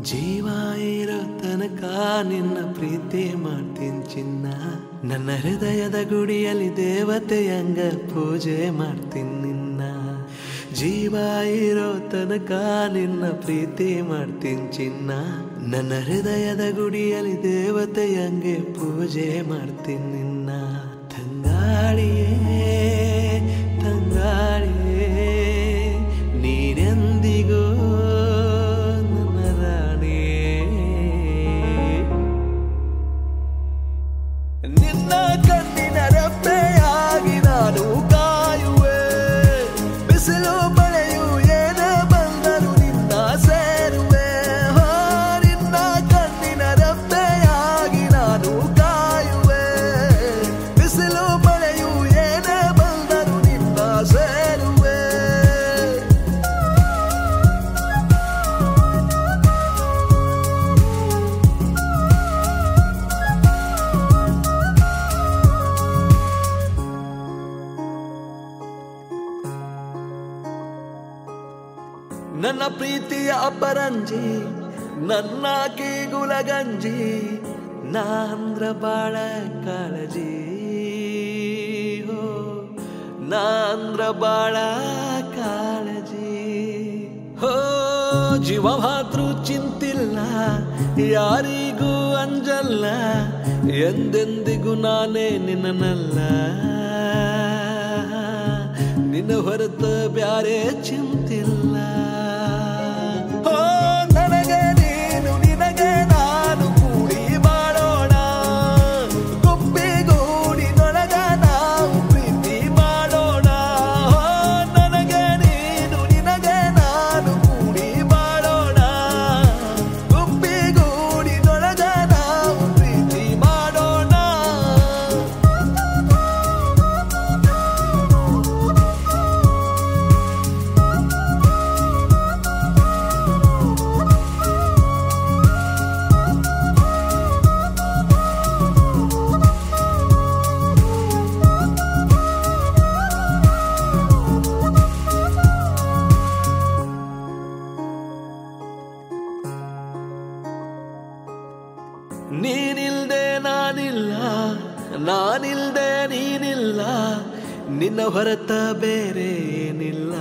ಜೀವ ಇರೋ ತನಕ ನಿನ್ನ ಪ್ರೀತಿ ಮಾಡ್ತೀನಿ ಚಿನ್ನ ನನ್ನ ಹೃದಯದ ಗುಡಿಯಲ್ಲಿ ದೇವತೆಯಂಗ ಪೂಜೆ ಮಾಡ್ತೀನಿ ನಿನ್ನ ಜೀವ ಇರೋ ತನಕ ನಿನ್ನ ಪ್ರೀತಿ ಮಾಡ್ತೀನಿ ಚಿನ್ನ ನನ್ನ ಹೃದಯದ ಗುಡಿಯಲ್ಲಿ ದೇವತೆಯಂಗೆ ಪೂಜೆ ಮಾಡ್ತೀನಿ ನಿನ್ನ ತಂಗಾಳಿಯೇ ತಂಗಾಳಿಯೇ ನೀನೆಂದಿಗೂ ನನ್ನ ರಾಣಿಯೇ ನಿನ್ನ ಕಣ್ಣಿನ ರೆಪ್ಪೆಯಾಗಿ ನಾನು ಕಾಯುವೆ ಬಿಸಿಲು ಮಳೆಯು ಏನೇ ಬಂದರು ನಿನ್ನ ಸೇರುವೆ ಹೋ, ನಿನ್ನ ಕಣ್ಣಿನ ರೆಪ್ಪೆಯಾಗಿ ನಾನು ಕಾಯುವೆ ಬಿಸಿಲು ಮಳೆಯು ಏನೇ ಬಂದರು ನಿನ್ನ ಸೇರುವೆ ನನ್ನ ಪ್ರೀತಿಯ ಅಪರಂಜಿ ನನ್ನ ಕೀಗುಲಗಂಜಿ ನಾಂದ್ರ ಬಾಳ ಕಾಳಜಿ ಹೋ ನಾಂದ್ರ ಬಾಳ ಕಾಳಜಿ ಹೋ ಜೀವ ಮಾತೃ ಚಿಂತಿಲ್ಲ ಯಾರಿಗೂ ಅಂಜಲ್ಲ ಎಂದೆಂದಿಗೂ ನಾನೇ ನಿನ್ನನಲ್ಲ ನಿನ್ನ ಹೊರತ ಬ್ಯಾರೆ ಚಿಂತಿಲ್ಲ ಓ ನನಗೆ ನೀನು ನಿನಗೆ ನಾನು ಕೂಡಿ ಮಾಡೋಣ ಗುಬ್ಬಿಗೂಡಿನೊಳಗ ನಾವು ಪ್ರೀತಿ ಮಾಡೋಣ ಓ ನನಗೆ ನೀನು ನಿನಗೆ ನಾನು ಕೂಡಿ ಮಾಡೋಣ ಗುಬ್ಬಿಗೂಡಿನೊಳಗ ನಾವು ಪ್ರೀತಿ ಮಾಡೋಣ ನೀನಿಲ್ದೆ ನಾನಿಲ್ಲ ನಾನಿಲ್ದೆ ನೀನಿಲ್ಲ ನಿನ್ನ ಹೊರತ ಬೇರೆ ಏನಿಲ್ಲ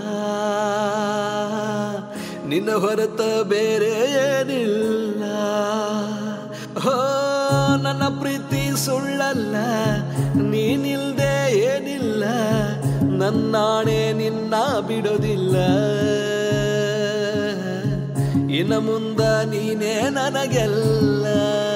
ನಿನ್ನ ಹೊರತ ಬೇರೆ ಏನಿಲ್ಲ ಹೋ ನನ್ನ ಪ್ರೀತಿ ಸುಳ್ಳಲ್ಲ ನೀನಿಲ್ದೆ ಏನಿಲ್ಲ ನನ್ನಾಣೆ ನಿನ್ನ ಬಿಡೋದಿಲ್ಲ ಇನ್ನು ಮುಂದ ನೀನೇ ನನಗೆಲ್ಲ